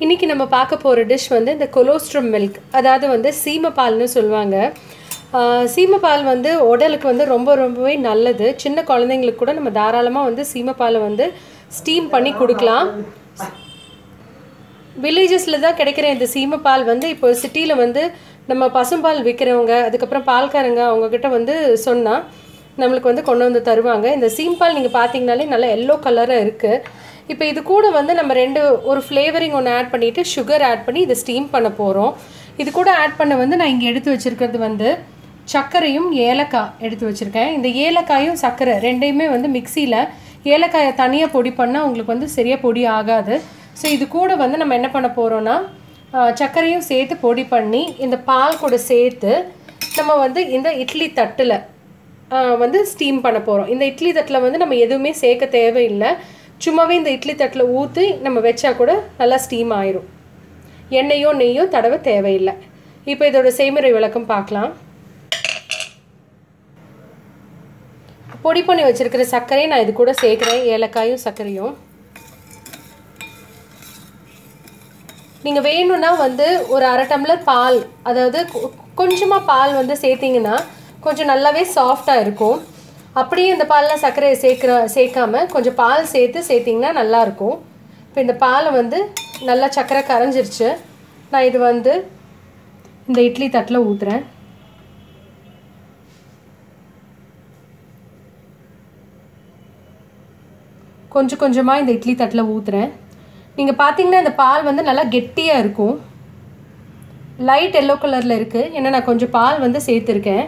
இன்றைக்கி நம்ம பார்க்க போகிற டிஷ் வந்து இந்த கொலோஸ்ட்ரம் மில்க் அதாவது வந்து சீமப்பால்னு சொல்லுவாங்க ஆஹ் சீமப்பால் வந்து உடலுக்கு வந்து ரொம்ப ரொம்பவே நல்லது சின்ன குழந்தைங்களுக்கு கூட நம்ம தாராளமாக வந்து சீமப்பாலை வந்து ஸ்டீம் பண்ணி கொடுக்கலாம் வில்லேஜஸில் தான் கிடைக்கிற இந்த சீமப்பால் வந்து இப்போ சிட்டியில் வந்து நம்ம பசும்பால் விற்கிறவங்க அதுக்கப்புறம் பால்காரங்க அவங்கக்கிட்ட வந்து சொன்னால் நம்மளுக்கு வந்து கொண்டு வந்து தருவாங்க இந்த சீம்பால் நீங்கள் பார்த்தீங்கனாலே நல்லா எல்லோ கலராக இருக்குது இப்போ இது கூட வந்து நம்ம ரெண்டு ஒரு ஃப்ளேவரிங் ஒன்று ஆட் பண்ணிவிட்டு சுகர் ஆட் பண்ணி இதை ஸ்டீம் பண்ண போகிறோம் இது கூட ஆட் பண்ண வந்து நான் இங்கே எடுத்து வச்சுருக்கிறது வந்து சர்க்கரையும் ஏலக்காய் எடுத்து வச்சுருக்கேன் இந்த ஏலக்காயும் சர்க்கரை ரெண்டையுமே வந்து மிக்சியில் ஏலக்காயை தனியாக பொடி பண்ணால் உங்களுக்கு வந்து சரியாக பொடி ஆகாது ஸோ இது கூட வந்து நம்ம என்ன பண்ண போகிறோன்னா சர்க்கரையும் சேர்த்து பொடி பண்ணி இந்த பால் கூட சேர்த்து நம்ம வந்து இந்த இட்லி தட்டில் வந்து ஸ்டீம் பண்ண போகிறோம் இந்த இட்லி தட்டில் வந்து நம்ம எதுவுமே சேர்க்க தேவையில்லை சும்மாவே இந்த இட்லி தட்டில் ஊற்றி நம்ம வச்சா கூட நல்லா ஸ்டீம் ஆயிரும் எண்ணெயோ நெய்யோ தடவை தேவையில்லை இப்போ இதோட செய்முறை விளக்கம் பார்க்கலாம் பொடி பண்ணி வச்சுருக்கிற சர்க்கரையை நான் இது கூட சேர்க்குறேன் ஏலக்காயும் சர்க்கரையும் நீங்கள் வேணும்னா வந்து ஒரு அரை டம்ளர் பால் அதாவது கொஞ்சமாக பால் வந்து சேர்த்திங்கன்னா கொஞ்சம் நல்லாவே சாஃப்டாக இருக்கும் அப்படியே இந்த பாலில் சர்க்கரையை சேர்க்குற சேர்க்காம கொஞ்சம் பால் சேர்த்து சேர்த்திங்கன்னா நல்லாயிருக்கும் இப்போ இந்த பாலை வந்து நல்லா சர்க்கரை கரைஞ்சிருச்சு நான் இது வந்து இந்த இட்லி தட்டில் ஊற்றுறேன் கொஞ்சம் கொஞ்சமாக இந்த இட்லி தட்டில் ஊற்றுறேன் நீங்கள் பார்த்தீங்கன்னா இந்த பால் வந்து நல்லா கெட்டியாக இருக்கும் லைட் எல்லோ கலரில் இருக்குது ஏன்னா நான் கொஞ்சம் பால் வந்து சேர்த்துருக்கேன்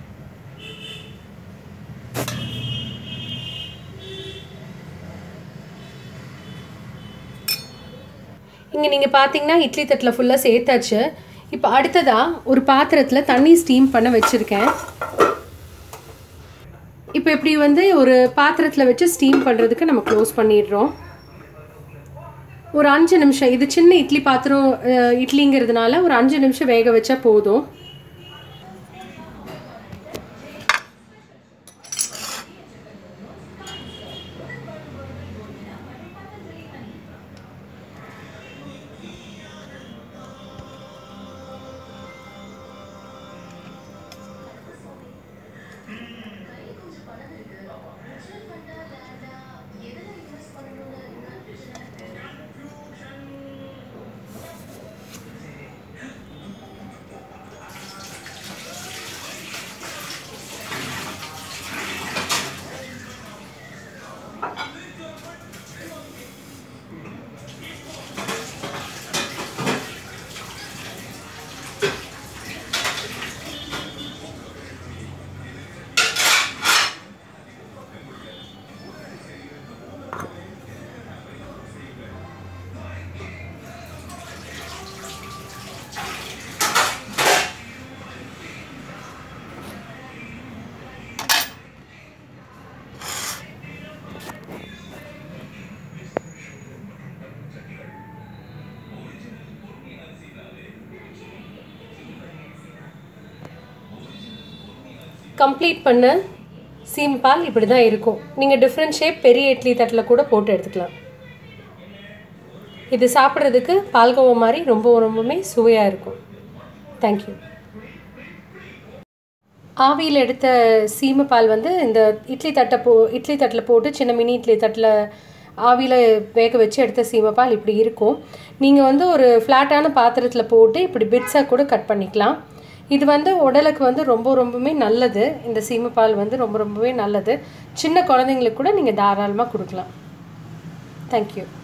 இங்கே நீங்கள் பார்த்தீங்கன்னா இட்லி தட்டில் ஃபுல்லாக சேர்த்தாச்சு இப்போ அடுத்ததாக ஒரு பாத்திரத்தில் தண்ணி ஸ்டீம் பண்ண வச்சுருக்கேன் இப்போ இப்படி வந்து ஒரு பாத்திரத்தில் வச்சு ஸ்டீம் பண்ணுறதுக்கு நம்ம க்ளோஸ் பண்ணிடுறோம் ஒரு அஞ்சு நிமிஷம் இது சின்ன இட்லி பாத்திரம் இட்லிங்கிறதுனால ஒரு அஞ்சு நிமிஷம் வேக வச்சா போதும் கம்ப்ளீட் பண்ண சீம் பால் இப்படி தான் இருக்கும் நீங்கள் டிஃப்ரெண்ட் ஷேப் பெரிய இட்லி தட்டில் கூட போட்டு எடுத்துக்கலாம் இது சாப்பிட்றதுக்கு பால்கோவா மாதிரி ரொம்ப ரொம்பவுமே சுவையாக இருக்கும் தேங்க்யூ ஆவியில் எடுத்த சீமை பால் வந்து இந்த இட்லி தட்டை போ இட்லி தட்டில் போட்டு சின்ன மினி இட்லி தட்டில் ஆவியில் வேக வச்சு எடுத்த சீமைப்பால் இப்படி இருக்கும் நீங்கள் வந்து ஒரு ஃப்ளாட்டான பாத்திரத்தில் போட்டு இப்படி பிட்ஸாக கூட கட் பண்ணிக்கலாம் இது வந்து உடலுக்கு வந்து ரொம்ப ரொம்பவுமே நல்லது இந்த சீமைப்பால் வந்து ரொம்ப ரொம்பவே நல்லது சின்ன குழந்தைங்களுக்கு கூட நீங்கள் தாராளமாக கொடுக்கலாம் தேங்க்யூ